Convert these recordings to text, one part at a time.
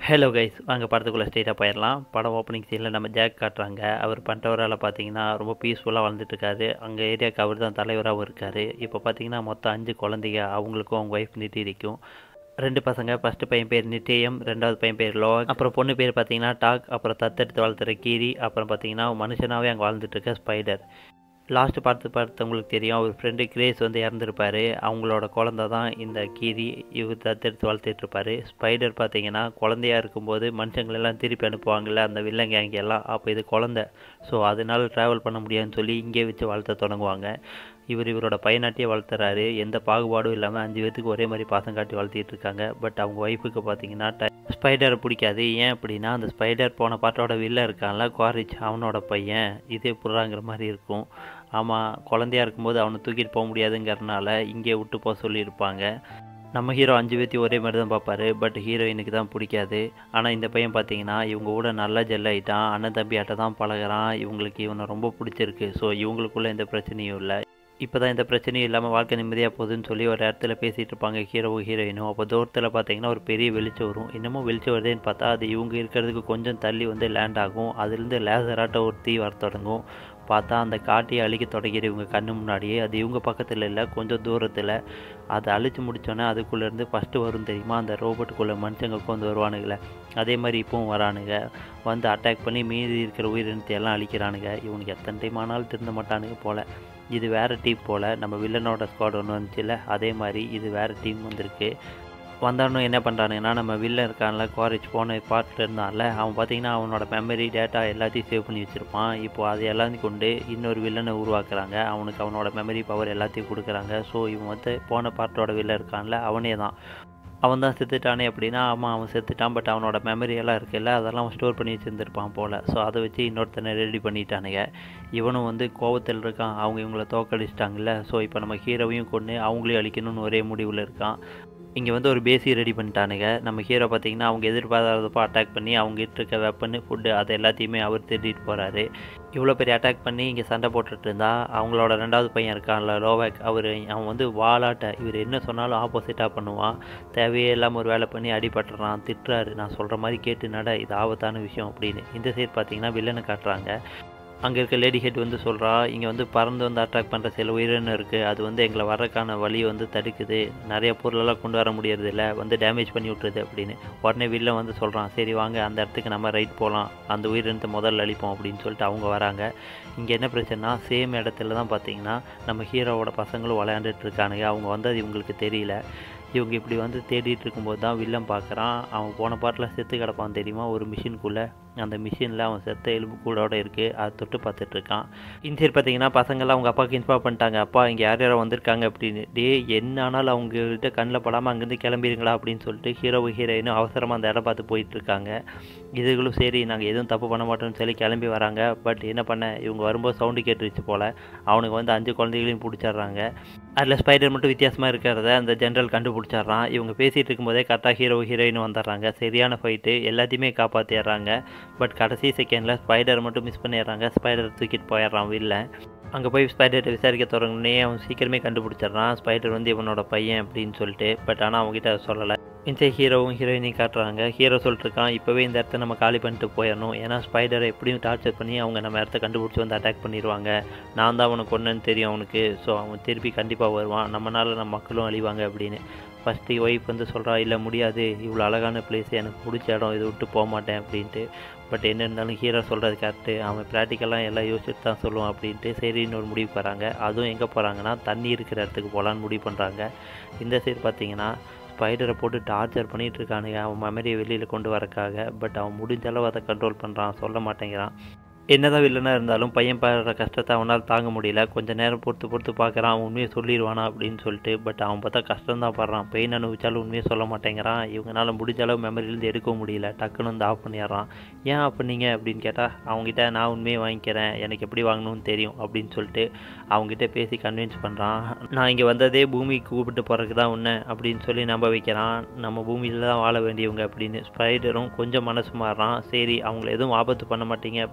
hello guys வாங்க படத்துக்குள்ளே ஸ்ட்ரெயிட்டாக போயிடலாம் படம் ஓப்பனிங் சீனில் நம்ம ஜாக் காட்டுறாங்க அவர் பண்ணுறவரால் பார்த்தீங்கன்னா ரொம்ப பீஸ்ஃபுல்லாக வாழ்ந்துட்டுருக்காரு அங்கே ஏரியாவுக்கு அவர் தான் தலைவராகவும் இருக்கார் இப்போ பார்த்தீங்கன்னா மொத்தம் அஞ்சு குழந்தைங்க அவங்களுக்கும் அவங்க ஒய்ஃப் நிட்டிருக்கும் ரெண்டு பசங்க ஃபஸ்ட்டு பையன் பேர் நிச்சயம் ரெண்டாவது பையன் பேர் லோ அப்புறம் பொண்ணு பேர் பார்த்தீங்கன்னா டாக் அப்புறம் தத்தெடுத்து வளர்த்துற கீரி அப்புறம் பார்த்தீங்கன்னா மனுஷனாகவே அங்கே வாழ்ந்துட்டு இருக்க ஸ்பைடர் லாஸ்ட்டு பார்த்து பார்த்தவங்களுக்கு தெரியும் அவர் ஃப்ரெண்டு கிரேஸ் வந்து இறந்துருப்பாரு அவங்களோட குழந்த தான் இந்த கீரி இவர் தத்தெடுத்து வளர்த்துட்ருப்பாரு ஸ்பைடர் பார்த்தீங்கன்னா குழந்தையா இருக்கும்போது மனுஷங்களெல்லாம் திருப்பி அனுப்புவாங்கள்ல அந்த வில்லன் கேங் எல்லாம் அப்போ இது குழந்த ஸோ அதனால ட்ராவல் பண்ண முடியாதுன்னு சொல்லி இங்கே வச்சு வளர்த்த தொடங்குவாங்க இவர் இவரோட பையனாட்டியே வளர்த்துறாரு எந்த பாகுபாடும் இல்லாமல் அஞ்சு பேத்துக்கு ஒரே மாதிரி பாசம் காட்டி வளர்த்திட்டு இருக்காங்க பட் அவங்க ஒய்ஃபுக்கு பார்த்தீங்கன்னா ஸ்பைடரை பிடிக்காது ஏன் அப்படின்னா அந்த ஸ்பைடர் போன பாட்டோட வில்ல இருக்கான்ல குவாரிச் அவனோட பையன் இதே புறாங்கிற மாதிரி இருக்கும் ஆமாம் குழந்தையா இருக்கும்போது அவனை தூக்கிட்டு போக முடியாதுங்கிறனால இங்கே விட்டு போக சொல்லியிருப்பாங்க நம்ம ஹீரோ அஞ்சு பேத்தி ஒரே மாதிரி தான் பார்ப்பாரு பட் ஹீரோயினுக்கு தான் பிடிக்காது ஆனால் இந்த பையன் பார்த்தீங்கன்னா இவங்க கூட நல்லா ஜெல் ஆகிட்டான் அண்ணன் தம்பி ஆட்ட தான் பழகுறான் இவங்களுக்கு இவனை ரொம்ப பிடிச்சிருக்கு ஸோ இவங்களுக்குள்ள எந்த பிரச்சனையும் இல்லை இப்போ தான் எந்த பிரச்சனையும் இல்லாமல் வாழ்க்கை நிம்மதியாக போகுதுன்னு சொல்லி ஒரு இடத்துல பேசிகிட்டு இருப்பாங்க ஹீரோவும் ஹீரோயினும் அப்போ தூரத்தில் பார்த்தீங்கன்னா ஒரு பெரிய வெளிச்சம் வரும் இன்னமும் வெளிச்சம் வருதுன்னு பார்த்தா அது இவங்க இருக்கிறதுக்கு கொஞ்சம் தள்ளி வந்து லேண்ட் ஆகும் அதுலேருந்து லேசராட்ட ஒரு தீ வர தொடங்கும் பார்த்தா அந்த காட்டியை அழிக்க தொடங்கிற இவங்க கண்ணு முன்னாடியே அது இவங்க பக்கத்தில் இல்லை கொஞ்சம் தூரத்தில் அதை அழிச்சு முடித்தோன்னே அதுக்குள்ளேருந்து ஃபஸ்ட்டு வரும் தெரியுமா அந்த ரோபோட்டுக்குள்ளே மனுஷங்க வந்து வருவானுங்களே அதே மாதிரி இப்போவும் வரானுங்க வந்து அட்டாக் பண்ணி மீதி இருக்கிற உயிரினத்தை எல்லாம் அழிக்கிறானுங்க இவனுக்கு எத்தனை டைம் ஆனாலும் திருந்த மாட்டானுங்க போல் இது வேறு டீம் போல் நம்ம வில்லனோட ஸ்குவாட் ஒன்று வந்துச்சுல அதே மாதிரி இது வேறு டீம் வந்திருக்கு வந்தாலும் என்ன பண்ணுறானுங்கன்னா நம்ம வில்லன் இருக்கான்ல குவாரிச் போன பார்ட்டில் இருந்தான்ல அவன் பார்த்தீங்கன்னா அவனோட மெமரி டேட்டா எல்லாத்தையும் சேவ் பண்ணி வச்சுருப்பான் இப்போ அது எல்லாத்தையும் கொண்டு இன்னொரு வில்லனை உருவாக்குறாங்க அவனுக்கு அவனோட மெமரி பவர் எல்லாத்தையும் கொடுக்குறாங்க ஸோ இவன் வந்து போன பார்ட்டோட வில்லன் இருக்கான்ல அவனே தான் அவன் தான் செத்துட்டானே அப்படின்னா ஆமாம் அவன் செத்துட்டான் பட் அவனோட மெமரி எல்லாம் இருக்குல்ல அதெல்லாம் அவன் ஸ்டோர் பண்ணி வச்சுருந்துருப்பான் போல் ஸோ அதை வச்சு இன்னொருத்தனை ரெடி பண்ணிட்டானுங்க இவனும் வந்து கோவத்தில் இருக்கான் அவங்க இவங்கள தோக்கடிச்சிட்டாங்கல்ல ஸோ இப்போ நம்ம ஹீரோவையும் கொண்டு அவங்களையும் அழிக்கணும்னு ஒரே முடிவில் இருக்கான் இங்கே வந்து ஒரு பேசி ரெடி பண்ணிட்டானுங்க நம்ம ஹீரோ பார்த்தீங்கன்னா அவங்க எதிர்பாராதப்போ அட்டாக் பண்ணி அவங்க இருக்க வெப்பன் ஃபுட்டு அது எல்லாத்தையுமே அவர் திருடிட்டு போகிறாரு இவ்வளோ பெரிய அட்டாக் பண்ணி இங்கே சண்டை போட்டுட்டு இருந்தா அவங்களோட ரெண்டாவது பையன் இருக்கான்ல லோவேக் அவர் அவன் வந்து வாலாட்ட இவர் என்ன சொன்னாலும் ஆப்போசிட்டாக பண்ணுவான் தேவையே இல்லாமல் ஒரு வேலை பண்ணி அடிபட்டுறான் திட்டுறாரு நான் சொல்கிற மாதிரி கேட்டு நட இது ஆபத்தான விஷயம் அப்படின்னு இந்த சைடு பார்த்தீங்கன்னா வில்லனை காட்டுறாங்க அங்கே இருக்க லேடி ஹெட் வந்து சொல்கிறா இங்கே வந்து பறந்து வந்து அட்ராக்ட் பண்ணுற சில உயிரினம் இருக்குது அது வந்து எங்களை வர்றதுக்கான வழியை வந்து தடுக்குது நிறைய பொருளெல்லாம் கொண்டு வர முடியறது இல்லை வந்து டேமேஜ் பண்ணி விட்டுருது அப்படின்னு உடனே வில்ல வந்து சொல்கிறான் சரி வாங்க அந்த இடத்துக்கு நம்ம ரைட் போகலாம் அந்த உயிரினத்தை முதல்ல அழிப்போம் அப்படின்னு சொல்லிட்டு அவங்க வராங்க இங்கே என்ன பிரச்சனைனா சேம் இடத்துல தான் பார்த்தீங்கன்னா நம்ம ஹீரோவோட பசங்களும் விளையாண்டுட்டு இருக்கானுங்க அவங்க வந்தது இவங்களுக்கு தெரியல இவங்க இப்படி வந்து தேடிட்டு இருக்கும்போது தான் வில்லன் பார்க்குறான் அவன் போன பாட்டில் செத்து கிடப்பான் தெரியுமா ஒரு மிஷினுக்குள்ளே அந்த மிஷினில் அவன் செத்த எலும்பு கூடோட இருக்குது அதை தொட்டு பார்த்துட்டு இருக்கான் இந்த சைடு பார்த்தீங்கன்னா பசங்கள்லாம் அவங்க அப்பாவுக்கு இன்ஃபார்ம் பண்ணிட்டாங்க அப்பா இங்கே யார் யாரோ வந்திருக்காங்க அப்படின்னு டே என்ன ஆனாலும் அவங்ககிட்ட கண்ணில் படாமல் அங்கேருந்து கிளம்பிடுங்களா அப்படின்னு சொல்லிட்டு ஹீரோவும் ஹீரோயினும் அவசரமாக அந்த இடம் பார்த்து போயிட்டு இருக்காங்க இதுகளும் சரி நாங்கள் எதுவும் தப்பு பண்ண மாட்டோம்னு சொல்லி கிளம்பி வராங்க பட் என்ன பண்ண இவங்க வரும்போது சவுண்டு கேட்டுருச்சு போல் அவனுக்கு வந்து அஞ்சு குழந்தைகளையும் பிடிச்சிட்றாங்க அதில் ஸ்பைடர் மட்டும் வித்தியாசமாக இருக்கிறத அந்த ஜென்ரல் கண்டுபிடிச்சிட்றான் இவங்க பேசிகிட்டு இருக்கும்போதே கரெக்டாக ஹீரோ ஹீரோயின் வந்துடுறாங்க சரியான ஃபைட்டு எல்லாத்தையுமே காப்பாற்றிடுறாங்க பட் கடைசி செகண்டில் ஸ்பைடர் மட்டும் மிஸ் பண்ணிடுறாங்க ஸ்பைடர் தூக்கிட்டு போயிடுறான் வெளில அங்கே போய் ஸ்பைடர்கிட்ட விசாரிக்க தொடங்கினே அவன் சீக்கிரமே கண்டுபிடிச்சிட்றான் ஸ்பைடர் வந்து இவனோட பையன் அப்படின்னு சொல்லிட்டு பட் ஆனால் அவங்ககிட்ட அதை சொல்லலை இந்த ஹீரோவும் ஹீரோயினையும் காட்டுறாங்க ஹீரோ சொல்லிட்டுருக்கான் இப்போவே இந்த இடத்த நம்ம காலி பண்ணிட்டு போயிடணும் ஏன்னா ஸ்பைடரை எப்படியும் டார்ச்சர் பண்ணி அவங்க நம்ம இடத்த கண்டுபிடிச்சி வந்து அட்டாக் பண்ணிடுவாங்க நான் தான் அவனுக்கு ஒன்றுன்னு தெரியும் அவனுக்கு ஸோ அவன் திருப்பி கண்டிப்பாக வருவான் நம்மனால நம்ம மக்களும் அழிவாங்க அப்படின்னு ஃபஸ்ட்டு ஒய்ஃப் வந்து சொல்கிறா இல்லை முடியாது இவ்வளோ அழகான பிளேஸ் எனக்கு பிடிச்ச இடம் இதை விட்டு போக மாட்டேன் அப்படின்ட்டு பட் என்ன இருந்தாலும் ஹீரோ சொல்கிறது கரெக்டு அவன் ப்ராக்டிக்கலாக எல்லாம் யோசிச்சுட்டு தான் சொல்லுவான் அப்படின்ட்டு சரின்னு ஒரு முடிவு போகிறாங்க அதுவும் எங்கே போகிறாங்கன்னா தண்ணி இருக்கிற இடத்துக்கு போகலான்னு முடிவு பண்ணுறாங்க இந்த சைடு பார்த்தீங்கன்னா ஸ்பைடரை போட்டு டார்ச்சர் பண்ணிகிட்டு இருக்கானுங்க அவன் மெமரியை வெளியில் கொண்டு வரக்காக பட் அவன் முடிஞ்ச அளவு அதை கண்ட்ரோல் பண்ணுறான் சொல்ல மாட்டேங்கிறான் என்னதான் வில்லனாக இருந்தாலும் பையன் படுற கஷ்டத்தை அவனால் தாங்க முடியல கொஞ்ச நேரம் பொறுத்து பொறுத்து பார்க்குறான் அவன் உண்மையை சொல்லிடுவானா அப்படின்னு சொல்லிட்டு பட் அவன் பார்த்தா கஷ்டம் தான் படுறான் பெயின் அனுபவிச்சாலும் உண்மையை சொல்ல மாட்டேங்கிறான் இவங்களால முடிஞ்ச அளவு மெமரியிலேருந்து எடுக்க முடியல டக்குன்னு வந்து ஆஃப் பண்ணிடுறான் ஏன் ஆஃப் பண்ணீங்க அப்படின்னு கேட்டால் அவங்ககிட்ட நான் உண்மையை வாங்கிக்கிறேன் எனக்கு எப்படி வாங்கணும்னு தெரியும் அப்படின்னு சொல்லிட்டு அவங்ககிட்ட பேசி கன்வின்ஸ் பண்ணுறான் நான் இங்கே வந்ததே பூமிக்கு கூப்பிட்டு போகிறதுக்கு தான் உன்னை அப்படின்னு சொல்லி நம்ப வைக்கிறான் நம்ம பூமியில் தான் வாழ வேண்டியவங்க அப்படின்னு ஸ்பைடரும் கொஞ்சம் மனசு மாறுறான் சரி அவங்கள எதுவும் ஆபத்து பண்ண மாட்டீங்க அப்படின்னா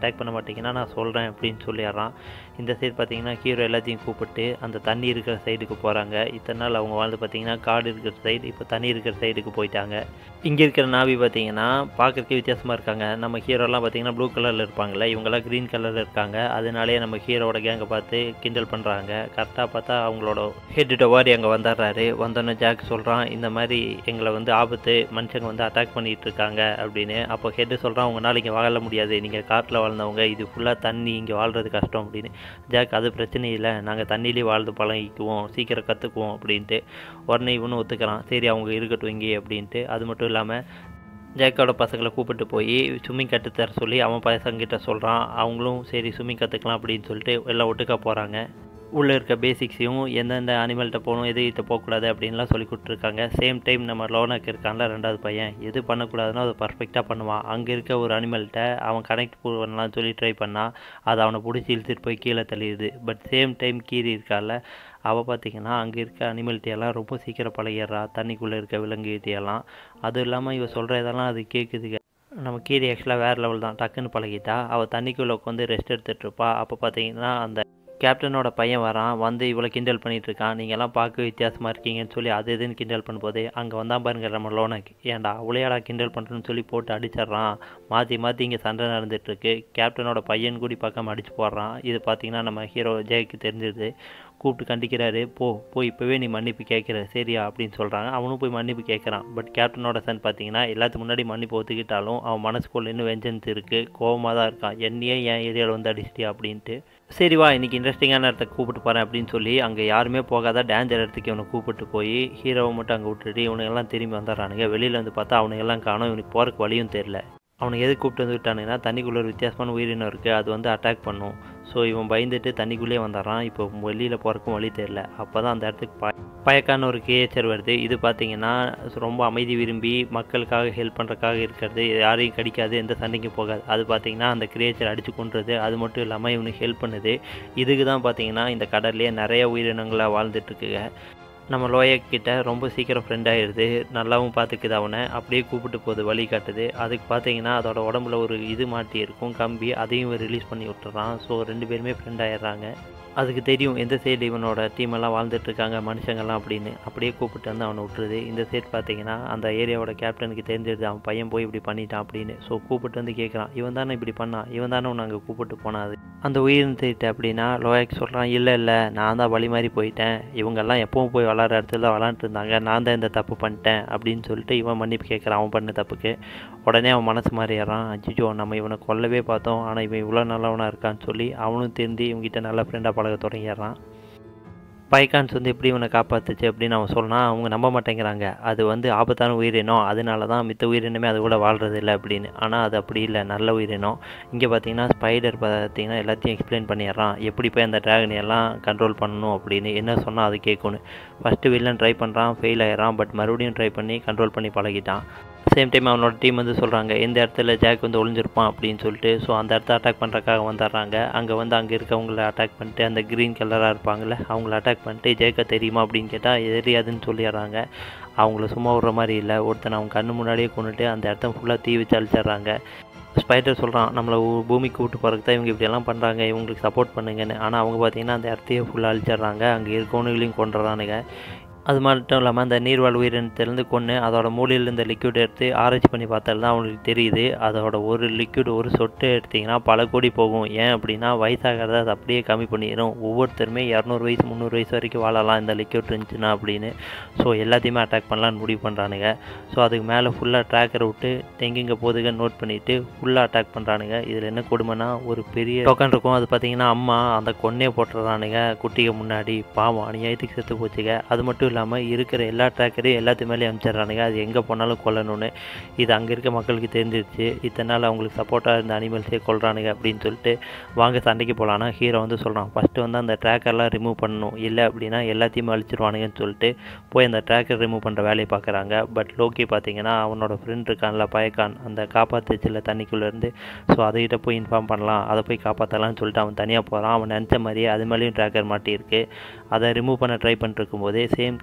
அட்டாக் பண்ண மாட்டீங்கன்னா நான் சொல்கிறேன் அப்படின்னு சொல்லிடுறான் இந்த சைடு பார்த்தீங்கன்னா ஹீரோ எல்லாத்தையும் கூப்பிட்டு அந்த தண்ணி இருக்கிற சைடுக்கு போகிறாங்க இத்தனை நாள் அவங்க வாழ்ந்து பார்த்தீங்கன்னா காடு இருக்கிற சைடு இப்போ தண்ணி இருக்கிற சைடுக்கு போயிட்டாங்க இங்கே இருக்கிற நாவி பார்த்தீங்கன்னா பார்க்குறதுக்கு வித்தியாசமாக இருக்காங்க நம்ம ஹீரோலாம் பார்த்தீங்கன்னா ப்ளூ கலரில் இருப்பாங்கல்ல இவங்கெல்லாம் க்ரீன் கலரில் இருக்காங்க அதனாலே நம்ம ஹீரோவோட கேங்கை பார்த்து கிண்டல் பண்ணுறாங்க கரெக்டாக பார்த்தா அவங்களோட ஹெட் டவாரி அங்கே வந்துடுறாரு வந்தோடனே ஜாக் சொல்கிறான் இந்த மாதிரி எங்களை வந்து ஆபத்து மனுஷங்க வந்து அட்டாக் பண்ணிட்டு இருக்காங்க அப்படின்னு அப்போ ஹெட்டு சொல்கிறான் உங்களால் இங்கே வாழ முடியாது நீங்கள் காட்டில் வாழ்ந்தவங்க இது ஃபுல்லாக தண்ணி இங்கே வாழ்றது கஷ்டம் அப்படின்னு ஜாக் அது பிரச்சனை இல்லை நாங்கள் தண்ணியிலே வாழ்ந்து பழகிக்குவோம் சீக்கிரம் கற்றுக்குவோம் அப்படின்ட்டு உடனே இவனும் ஒத்துக்கிறான் சரி அவங்க இருக்கட்டும் இங்கே அப்படின்ட்டு அது மட்டும் இல்லாமல் ஜேக்கோட பசங்களை கூப்பிட்டு போய் ஸ்விம்மிங் கற்றுத்தர சொல்லி அவன் பசங்கிட்ட சொல்கிறான் அவங்களும் சரி ஸ்விம்மிங் கற்றுக்கலாம் அப்படின்னு சொல்லிட்டு எல்லாம் ஒட்டுக்கா போகிறாங்க உள்ளே இருக்க பேசிக்ஸையும் எந்தெந்த அனிமல்கிட்ட போகணும் எது கிட்ட போகக்கூடாது அப்படின்லாம் சொல்லி கொடுத்துருக்காங்க சேம் டைம் நம்ம லோனாக்கு இருக்கான்ல ரெண்டாவது பையன் எது பண்ணக்கூடாதுன்னா அதை பர்ஃபெக்டாக பண்ணுவான் அங்கே இருக்க ஒரு அனிமல்கிட்ட அவன் கனெக்ட் பண்ணலாம் சொல்லி ட்ரை பண்ணால் அது அவனை பிடிச்சி இழுத்துட்டு போய் கீழே தள்ளிடுது பட் சேம் டைம் கீரி இருக்கால அவள் பார்த்தீங்கன்னா அங்கே இருக்க அனிமல்கிட்டையெல்லாம் ரொம்ப சீக்கிரம் பழகிடுறா தண்ணிக்குள்ளே இருக்க விலங்குகிட்டையெல்லாம் அதுவும் இல்லாமல் இவ சொல்கிற இதெல்லாம் அது கேட்குதுங்க நம்ம கீரி ஆக்சுவலாக வேறு லெவல் தான் டக்குன்னு பழகிட்டா அவள் தண்ணிக்குள்ளே உட்காந்து ரெஸ்ட் எடுத்துகிட்டு இருப்பா அப்போ பார்த்தீங்கன்னா அந்த கேப்டனோட பையன் வரான் வந்து இவ்வளோ கிண்டல் பண்ணிட்டு இருக்கான் நீங்கள்லாம் பார்க்க வித்தியாசமாக இருக்கீங்கன்னு சொல்லி அது இதுன்னு கிண்டல் பண்ணும்போது அங்கே வந்தான் பாருங்க நம்ம லோனக்கு ஏன்டா அவளையாடா கிண்டல் பண்ணுறேன்னு சொல்லி போட்டு அடிச்சிட்றான் மாற்றி மாற்றி இங்கே சண்டை நடந்துட்டுருக்கு கேப்டனோட பையன் கூடி பக்கம் அடிச்சு போடுறான் இது பார்த்தீங்கன்னா நம்ம ஹீரோ ஜெய்க்கு தெரிஞ்சிருது கூப்பிட்டு கண்டிக்கிறாரு போ போய் இப்போவே நீ மன்னிப்பு கேட்குற சரியா அப்படின்னு சொல்கிறாங்க அவனும் போய் மன்னிப்பு கேட்குறான் பட் கேப்டனோட சன் பார்த்தீங்கன்னா எல்லாத்துக்கு முன்னாடி மன்னிப்பு ஒத்துக்கிட்டாலும் அவன் மனசுக்குள்ள இன்னும் வெஞ்சன்ஸ் இருக்குது கோவமாக தான் இருக்கான் என்னையே என் ஏரியாவில் வந்து அடிச்சிட்டியா அப்படின்ட்டு சரி வா இன்றைக்கி இன்ட்ரெஸ்டிங்கான இடத்துக்கு கூப்பிட்டு போகிறேன் அப்படின்னு சொல்லி அங்கே யாருமே போகாத டேஞ்சர் இடத்துக்கு இவனை கூப்பிட்டு போய் ஹீரோவை மட்டும் அங்கே விட்டுட்டு இவனுங்கெல்லாம் திரும்பி வந்துடுறானுங்க வெளியில் வந்து பார்த்தா அவனுங்கெல்லாம் காணும் இவனுக்கு போகிறக்கு வழியும் தெரில அவனை எது கூப்பிட்டு வந்து விட்டானுங்கன்னா தண்ணிக்குள்ளே ஒரு வித்தியாசமான உயிரினம் இருக்குது அது வந்து அட்டாக் பண்ணும் ஸோ இவன் பயந்துட்டு தண்ணிக்குள்ளேயே வந்துடுறான் இப்போ வெளியில் போகிறக்கும் வழி தெரில அப்போ தான் அந்த இடத்துக்கு ப பயக்கான ஒரு கிரியேச்சர் வருது இது பார்த்தீங்கன்னா ரொம்ப அமைதி விரும்பி மக்களுக்காக ஹெல்ப் பண்ணுறதுக்காக இருக்கிறது யாரையும் கடிக்காது எந்த சண்டைக்கும் போகாது அது பார்த்தீங்கன்னா அந்த கிரியேச்சர் அடித்து கொண்டுறது அது மட்டும் இல்லாமல் இவனுக்கு ஹெல்ப் பண்ணுது இதுக்கு தான் பார்த்தீங்கன்னா இந்த கடல்லையே நிறைய உயிரினங்களாக வாழ்ந்துட்டுருக்குங்க நம்ம லோயக்கிட்ட ரொம்ப சீக்கிரம் ஃப்ரெண்ட் ஆயிடுது நல்லாவும் பார்த்துக்குது அவனை அப்படியே கூப்பிட்டு போகுது வழி காட்டுது அதுக்கு பார்த்தீங்கன்னா அதோட உடம்புல ஒரு இது மாட்டி இருக்கும் கம்பி அதையும் ரிலீஸ் பண்ணி விட்டுறான் ஸோ ரெண்டு பேருமே ஃப்ரெண்ட் ஆயிடுறாங்க அதுக்கு தெரியும் எந்த சைடு இவனோட டீம் எல்லாம் வாழ்ந்துட்டு இருக்காங்க மனுஷங்கள்லாம் அப்படின்னு அப்படியே கூப்பிட்டு வந்து அவனை விட்டுருது இந்த சைடு பார்த்தீங்கன்னா அந்த ஏரியாவோட கேப்டனுக்கு தெரிஞ்சிருது அவன் பையன் போய் இப்படி பண்ணிட்டான் அப்படின்னு ஸோ கூப்பிட்டு வந்து கேட்குறான் இவன் தானே இப்படி பண்ணான் இவன் தானே உன்னை அங்கே கூப்பிட்டு போனாது அந்த உயிரினத்திட்ட அப்படின்னா லோயாக் சொல்கிறான் இல்லை இல்லை நான் தான் வழி மாதிரி போயிட்டேன் இவங்கெல்லாம் எப்பவும் போய் விளாட்ற இடத்துல விளாண்டுட்டு இருந்தாங்க நான் தான் இந்த தப்பு பண்ணிட்டேன் அப்படின்னு சொல்லிட்டு இவன் மன்னிப்பு கேட்குறான் அவன் பண்ண தப்புக்கு உடனே அவன் மனசு மாறிடுறான் அச்சிச்சோ நம்ம இவனை கொல்லவே பார்த்தோம் ஆனால் இவன் இவ்வளோ நல்லவனாக இருக்கான்னு சொல்லி அவனும் திருந்தி இவங்ககிட்ட நல்லா ஃப்ரெண்டாக பழக தொடங்கிடுறான் பைக்கான்ஸ் வந்து எப்படி இவனை காப்பாற்றுச்சு அப்படின்னு அவன் சொன்னால் அவங்க நம்ப மாட்டேங்கிறாங்க அது வந்து ஆபத்தான உயிரினம் அதனால தான் மித்த உயிரினமே அது கூட வாழ்றது இல்லை அப்படின்னு ஆனால் அது அப்படி இல்லை நல்ல உயிரினம் இங்கே பார்த்தீங்கன்னா ஸ்பைடர் பார்த்தீங்கன்னா எல்லாத்தையும் எக்ஸ்பிளைன் பண்ணிடுறான் எப்படி போய் அந்த டிராகனை எல்லாம் கண்ட்ரோல் பண்ணணும் அப்படின்னு என்ன சொன்னால் அது கேட்கணும் ஃபஸ்ட்டு வில்லன் ட்ரை பண்ணுறான் ஃபெயில் ஆயிடுறான் பட் மறுபடியும் ட்ரை பண்ணி கண்ட்ரோல் பண்ணி பழகிட்டான் சேம் டைம் அவனோட டீம் வந்து சொல்கிறாங்க எந்த இடத்துல ஜாக் வந்து ஒளிஞ்சிருப்பான் அப்படின்னு சொல்லிட்டு ஸோ அந்த இடத்த அட்டாக் பண்ணுறக்காக வந்துடுறாங்க அங்கே வந்து அங்கே இருக்கவங்கள அட்டாக் பண்ணிட்டு அந்த க்ரீன் கலராக இருப்பாங்கள்ல அவங்கள அட்டாக் பண்ணிட்டு ஜெயிக்க தெரியுமா அப்படின்னு கேட்டால் தெரியாதுன்னு சொல்லிடுறாங்க அவங்கள சும்மா விட்ற மாதிரி இல்லை ஒருத்தனை அவங்க கண்ணு முன்னாடியே கொண்டுட்டு அந்த இடத்த ஃபுல்லாக தீ வச்சு அழிச்சிடுறாங்க ஸ்பைடர் சொல்கிறான் நம்மளை ஊ- பூமிக்கு கூட்டு போகிறதுக்கு தான் இவங்க இப்படியெல்லாம் பண்ணுறாங்க இவங்களுக்கு சப்போர்ட் பண்ணுங்கன்னு ஆனால் அவங்க பார்த்தீங்கன்னா அந்த இடத்தையே ஃபுல்லாக அழிச்சிடுறாங்க அங்கே இருக்கவனுங்களையும் கொண்டுறானுங்க அது மட்டும் இல்லாமல் அந்த நீர்வாழ் உயிரினத்திலேருந்து கொன்று அதோட மூலையில் இருந்த லிக்விட் எடுத்து ஆராய்ச்சி பண்ணி பார்த்தால் தான் அவங்களுக்கு தெரியுது அதோட ஒரு லிக்விட் ஒரு சொட்டு எடுத்திங்கன்னா பல கோடி போகும் ஏன் அப்படின்னா வயசாகிறத அது அப்படியே கம்மி பண்ணிடும் ஒவ்வொருத்தருமே இரநூறு வயசு முந்நூறு வயசு வரைக்கும் வாழலாம் இந்த லிக்விட் இருந்துச்சுன்னா அப்படின்னு ஸோ எல்லாத்தையுமே அட்டாக் பண்ணலான்னு முடிவு பண்ணுறானுங்க ஸோ அதுக்கு மேலே ஃபுல்லாக ட்ராக்கரை விட்டு எங்கெங்கே போகுதுன்னு நோட் பண்ணிவிட்டு ஃபுல்லாக அட்டாக் பண்ணுறானுங்க இதில் என்ன கொடுமைனா ஒரு பெரிய டோக்கன் இருக்கும் அது பார்த்தீங்கன்னா அம்மா அந்த கொன்னே போட்டுறானுங்க குட்டிக்கு முன்னாடி பாவம் அநியாயத்துக்கு செத்து போச்சுங்க அது மட்டும் இல்லாமல் இருக்கிற எல்லா ட்ராக்கரையும் எல்லாத்து மேலேயும் அனுப்பிச்சிடுறானுங்க அது எங்கே போனாலும் கொல்லணும்னு இது அங்கே இருக்க மக்களுக்கு தெரிஞ்சிருச்சு இத்தனை நாள் அவங்களுக்கு சப்போர்ட்டாக இருந்த அனிமல்ஸே கொல்றானுங்க அப்படின்னு சொல்லிட்டு வாங்க சண்டைக்கு போகலான்னா ஹீரோ வந்து சொல்கிறான் ஃபஸ்ட்டு வந்து அந்த ட்ராக்கர்லாம் ரிமூவ் பண்ணணும் இல்லை அப்படின்னா எல்லாத்தையுமே அழிச்சிருவானுங்கன்னு சொல்லிட்டு போய் அந்த ட்ராக்கர் ரிமூவ் பண்ணுற வேலையை பார்க்குறாங்க பட் லோக்கி பார்த்தீங்கன்னா அவனோட ஃப்ரெண்ட் இருக்கான்ல பயக்கான் அந்த காப்பாற்றுச்சில்ல தண்ணிக்குள்ளேருந்து ஸோ அதுகிட்ட போய் இன்ஃபார்ம் பண்ணலாம் அதை போய் காப்பாற்றலாம்னு சொல்லிட்டு அவன் தனியாக போகிறான் அவன் நினச்ச மாதிரியே அது மேலேயும் ட்ராக்கர் மாட்டியிருக்கு அதை ரிமூவ் பண்ண ட்ரை பண்ணிட்டு இருக்கும்போதே சேம்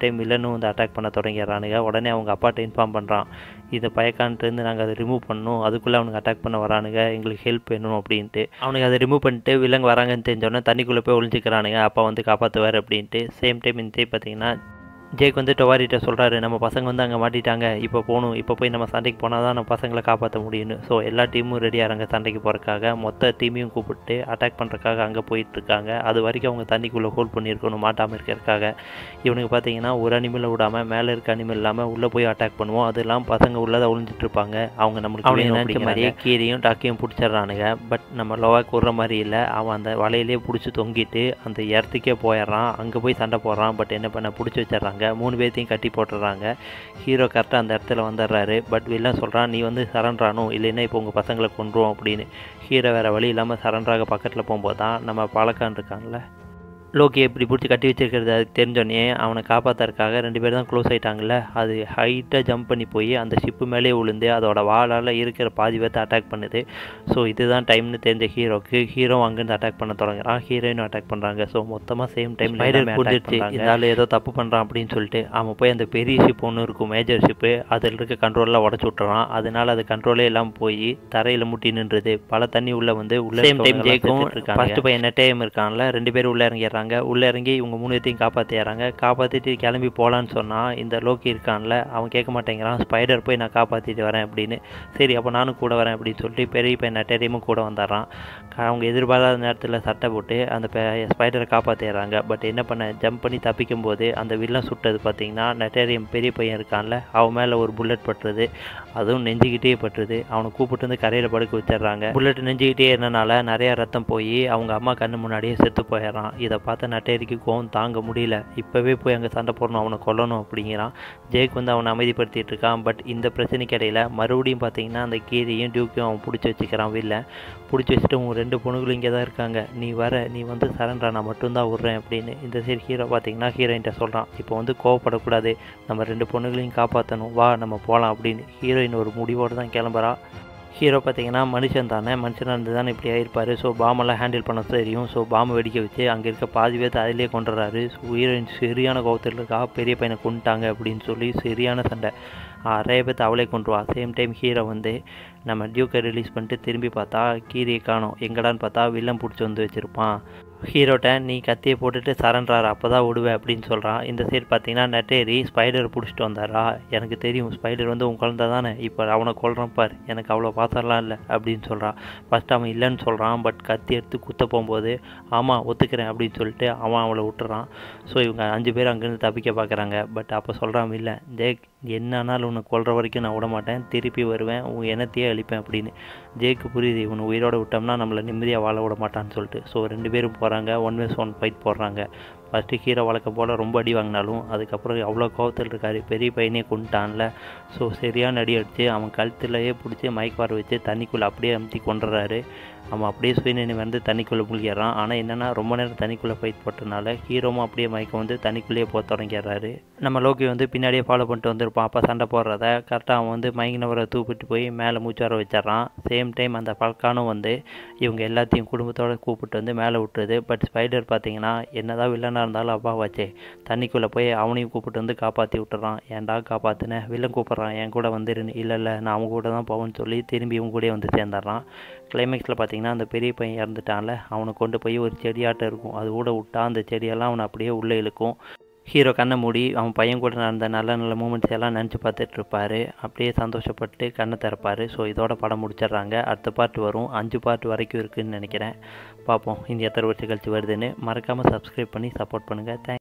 டைம் வில்லனும் வந்து அட்டாக் பண்ண தொடங்கிடுறானுங்க உடனே அவங்க அப்பாட்ட இன்ஃபார்ம் பண்ணுறான் இதை பயக்கான்ட்டு நாங்கள் அதை ரிமூவ் பண்ணணும் அதுக்குள்ளே அவனுக்கு அட்டாக் பண்ண வரானுங்க எங்களுக்கு ஹெல்ப் வேணும் அப்படின்ட்டு அவனுக்கு அதை ரிமூவ் பண்ணிட்டு வில்லங்க வராங்கன்னு தெரிஞ்சோடனே தண்ணிக்குள்ளே போய் ஒளிஞ்சிக்கிறானுங்க அப்பா வந்து காப்பாற்றுவார் அப்படின்ட்டு சேம் டைம் இந்த பார்த்தீங்கன்னா ஜேக் வந்து டொவாரிட்ட சொல்கிறாரு நம்ம பசங்க வந்து அங்கே மாட்டிட்டாங்க இப்போ போகணும் இப்போ போய் நம்ம சண்டைக்கு போனால் தான் நம்ம பசங்களை காப்பாற்ற முடியும்னு ஸோ எல்லா டீமும் ரெடி ஆகிறாங்க சண்டைக்கு போகிறக்காக மொத்த டீமையும் கூப்பிட்டு அட்டாக் பண்ணுறக்காக அங்கே போயிட்டுருக்காங்க அது வரைக்கும் அவங்க தண்ணிக்குள்ளே ஹோல்ட் பண்ணியிருக்கணும் மாட்டாமல் இருக்கிறதுக்காக இவனுக்கு பார்த்தீங்கன்னா ஒரு அனிமலை விடாமல் மேலே இருக்க அனிமல் இல்லாமல் உள்ளே போய் அட்டாக் பண்ணுவோம் அது இல்லாமல் பசங்க உள்ளதை ஒளிஞ்சிட்டு இருப்பாங்க அவங்க நம்மளுக்கு அவனுக்கு நினச்ச மாதிரியே கீரையும் டாக்கையும் பிடிச்சிடுறானுங்க பட் நம்ம லோவாக்கு விடுற மாதிரி இல்லை அவன் அந்த வலையிலே பிடிச்சி தொங்கிட்டு அந்த இடத்துக்கே போயிடுறான் அங்கே போய் சண்டை போடுறான் பட் என்ன பண்ண பிடிச்சி வச்சிடுறாங்க மூணு பேர்த்தையும் கட்டி போட்டுடுறாங்க ஹீரோ கரெக்டாக அந்த இடத்துல வந்துடுறாரு பட் வில்லன் சொல்கிறான் நீ வந்து சரண்ட்ரானும் இல்லைன்னா இப்போ உங்கள் பசங்களை கொண்டுருவோம் அப்படின்னு ஹீரோ வேறு வழி இல்லாமல் சரண்ட்ராக பக்கத்தில் போகும்போது தான் நம்ம பழக்கான் இருக்கான்ல லோக்கி எப்படி பிடிச்சி கட்டி வச்சிருக்கிறது அது தெரிஞ்சோடனே அவனை காப்பாற்றுறதுக்காக ரெண்டு பேரும் தான் க்ளோஸ் ஆகிட்டாங்கல்ல அது ஹைட்டாக ஜம்ப் பண்ணி போய் அந்த ஷிப்பு மேலே விழுந்து அதோட வாளால் இருக்கிற பாதி பேர்த்தை அட்டாக் பண்ணுது ஸோ இதுதான் டைம்னு தெரிஞ்ச ஹீரோக்கு ஹீரோ அங்கேருந்து அட்டாக் பண்ண தொடங்குறான் ஹீரோயினும் அட்டாக் பண்ணுறாங்க ஸோ மொத்தமாக சேம் டைம் ஸ்பைடர் புடிச்சு இருந்தாலும் ஏதோ தப்பு பண்ணுறான் அப்படின்னு சொல்லிட்டு அவன் போய் அந்த பெரிய ஷிப் ஒன்று இருக்கும் மேஜர் ஷிப்பு அதில் இருக்க கண்ட்ரோலில் உடச்சி விட்டுறான் அதனால அது கண்ட்ரோலே இல்லாமல் போய் தரையில் முட்டி நின்றுது பல தண்ணி உள்ள வந்து உள்ள சேம் டைம் ஜெயிக்கும் ஃபர்ஸ்ட் பையன் நெட்டையம் இருக்கான்ல ரெண்டு பேரும் உள்ளே இறங்கிடுறாங்க உள்ளே இறங்கி இவங்க மூணு பேர்த்தையும் காப்பாற்றிடுறாங்க காப்பாற்றிட்டு கிளம்பி போகலான்னு சொன்னால் இந்த லோக்கி இருக்கான்ல அவன் கேட்க மாட்டேங்கிறான் ஸ்பைடர் போய் நான் காப்பாற்றிட்டு வரேன் அப்படின்னு சரி அப்போ நானும் கூட வரேன் அப்படின்னு சொல்லிட்டு பெரிய பையன் நெட்டேரியமும் கூட வந்துடுறான் அவங்க எதிர்பாராத நேரத்தில் சட்டை போட்டு அந்த ஸ்பைடரை காப்பாற்றிடுறாங்க பட் என்ன பண்ண ஜம்ப் பண்ணி தப்பிக்கும் போது அந்த வில்லன் சுட்டது பார்த்தீங்கன்னா நெட்டேரியம் பெரிய பையன் இருக்கான்ல அவன் மேலே ஒரு புல்லட் பட்டுறது அதுவும் நெஞ்சிக்கிட்டே பட்டுறது அவனை கூப்பிட்டு வந்து கரையில் படுக்க வச்சிடுறாங்க புல்லட் நெஞ்சிக்கிட்டே இருந்தனால நிறைய ரத்தம் போய் அவங்க அம்மா கண்ணு முன்னாடியே செத்து போயிடுறான் இதை பார்த்த நட்டேரிக்கு கோவம் தாங்க முடியல இப்போவே போய் அங்கே சண்டை போடணும் அவனை கொல்லணும் அப்படிங்கிறான் ஜேக் வந்து அவனை அமைதிப்படுத்திட்டு இருக்கான் பட் இந்த பிரச்சனைக்கு இடையில மறுபடியும் பார்த்தீங்கன்னா அந்த கீரையும் டியூக்கையும் அவன் பிடிச்சி வச்சுக்கிறான் வெளில பிடிச்சி வச்சுட்டு உன் ரெண்டு பொண்ணுங்களும் இங்கே தான் இருக்காங்க நீ வர நீ வந்து சரண்டா நான் மட்டும்தான் விட்றேன் அப்படின்னு இந்த சைடு ஹீரோ பார்த்தீங்கன்னா ஹீரோயின்ட்ட சொல்கிறான் இப்போ வந்து கோவப்படக்கூடாது நம்ம ரெண்டு பொண்ணுங்களையும் காப்பாற்றணும் வா நம்ம போகலாம் அப்படின்னு ஹீரோயின் ஒரு முடிவோடு தான் கிளம்புறா ஹீரோ பார்த்தீங்கன்னா மனுஷன் தானே மனுஷனாக இருந்து தானே இப்படி ஆயிருப்பார் ஸோ பாமெல்லாம் ஹேண்டில் பண்ண தெரியும் ஸோ பாம்பை வெடிக்க வச்சு அங்கே இருக்க பாதி பேர்த்து அதிலே கொண்டுறாரு ஸோ ஹீரோயின் சரியான கோபத்தில் இருக்கா பெரிய பையனை கொண்டுட்டாங்க அப்படின்னு சொல்லி சரியான சண்டை நிறைய பேர்த்து அவளே கொண்டுருவா சேம் டைம் ஹீரோ வந்து நம்ம டியூக்கை ரிலீஸ் பண்ணிட்டு திரும்பி பார்த்தா கீரியை காணும் எங்கடான்னு பார்த்தா வில்லன் பிடிச்சி வந்து வச்சுருப்பான் ஹீரோட்ட நீ கத்தியை போட்டுட்டு சரண்ட்ரார் அப்போ தான் விடுவேன் அப்படின்னு சொல்கிறான் இந்த சைடு பார்த்தீங்கன்னா நெட்டேரி ஸ்பைடர் பிடிச்சிட்டு வந்தாரா எனக்கு தெரியும் ஸ்பைடர் வந்து உன் குழந்தை தானே இப்போ அவனை கொல்றான் பார் எனக்கு அவ்வளோ பாசம்லாம் இல்லை அப்படின்னு சொல்கிறான் ஃபஸ்ட் அவன் இல்லைன்னு சொல்கிறான் பட் கத்தி எடுத்து குத்த போகும்போது ஆமாம் ஒத்துக்கிறேன் அப்படின்னு சொல்லிட்டு அவன் அவளை விட்டுறான் ஸோ இவங்க அஞ்சு பேர் அங்கேருந்து தப்பிக்க பார்க்குறாங்க பட் அப்போ சொல்கிறான் இல்லை ஜேக் என்னன்னாலும் உன்னை கொல்ற வரைக்கும் நான் விட மாட்டேன் திருப்பி வருவேன் உன் இனத்தையே அழிப்பேன் அப்படின்னு ஜேக்கு புரியுது இவனை உயிரோட விட்டோம்னா நம்மளை நிம்மதியாக வாழ விட மாட்டான்னு சொல்லிட்டு ஸோ ரெண்டு பேரும் போகிறாங்க ஒன் வேஸ் ஒன் ஃபைட் போடுறாங்க ஃபஸ்ட்டு ஹீரோ வழக்க போல் ரொம்ப அடி வாங்கினாலும் அதுக்கப்புறம் அவ்வளோ கோவத்தில் இருக்கார் பெரிய பையனே கொண்டுட்டான்ல ஸோ சரியான அடி அடித்து அவன் கழுத்துலையே பிடிச்சி மயக்க வர வச்சு தண்ணிக்குள்ளே அப்படியே அமுத்தி கொண்டுறாரு அவன் அப்படியே சுயநினை வந்து தண்ணிக்குள்ளே முழுகிறான் ஆனால் என்னென்னா ரொம்ப நேரம் தண்ணிக்குள்ளே ஃபைட் போட்டனால ஹீரோவும் அப்படியே மயக்கம் வந்து தண்ணிக்குள்ளேயே போக தொடங்கிடுறாரு நம்ம லோக்கி வந்து பின்னாடியே ஃபாலோ பண்ணிட்டு வந்திருப்பான் அப்போ சண்டை போடுறத கரெக்டாக அவன் வந்து மயங்கினவரை தூக்கிட்டு போய் மேலே மூச்சு வர வச்சிட்றான் சேம் டைம் அந்த பல்கானும் வந்து இவங்க எல்லாத்தையும் குடும்பத்தோடு கூப்பிட்டு வந்து மேலே விட்டுருது பட் ஸ்பைடர் பார்த்தீங்கன்னா என்னதான் வில்லனாக இருந்தாலும் அப்பா வச்சே தண்ணிக்குள்ளே போய் அவனையும் கூப்பிட்டு வந்து காப்பாற்றி விட்டுறான் ஏன்டா காப்பாற்றினேன் வில்லன் கூப்பிட்றான் என் கூட வந்துருன்னு இல்லை இல்லை நான் அவங்க கூட தான் போவேன்னு சொல்லி திரும்பி இவங்க கூட வந்து சேர்ந்துடுறான் கிளைமேக்ஸில் பார்த்தீங்கன்னா அந்த பெரிய பையன் இறந்துட்டான்ல அவனை கொண்டு போய் ஒரு செடியாட்டம் இருக்கும் அது கூட விட்டா அந்த செடியெல்லாம் அவனை அப்படியே உள்ளே இழுக்கும் ஹீரோ கண்ணை மூடி அவன் பையன் கூட நடந்த நல்ல நல்ல மூமெண்ட்ஸ் எல்லாம் நினச்சி பார்த்துட்டு இருப்பார் அப்படியே சந்தோஷப்பட்டு கண்ணை திறப்பார் ஸோ இதோட படம் முடிச்சிடுறாங்க அடுத்த பார்ட் வரும் அஞ்சு பார்ட் வரைக்கும் இருக்குதுன்னு நினைக்கிறேன் பார்ப்போம் இந்த எத்தனை வருஷம் கழிச்சு வருதுன்னு மறக்காமல் சப்ஸ்கிரைப் பண்ணி சப்போர்ட் பண்ணுங்கள் தேங்க்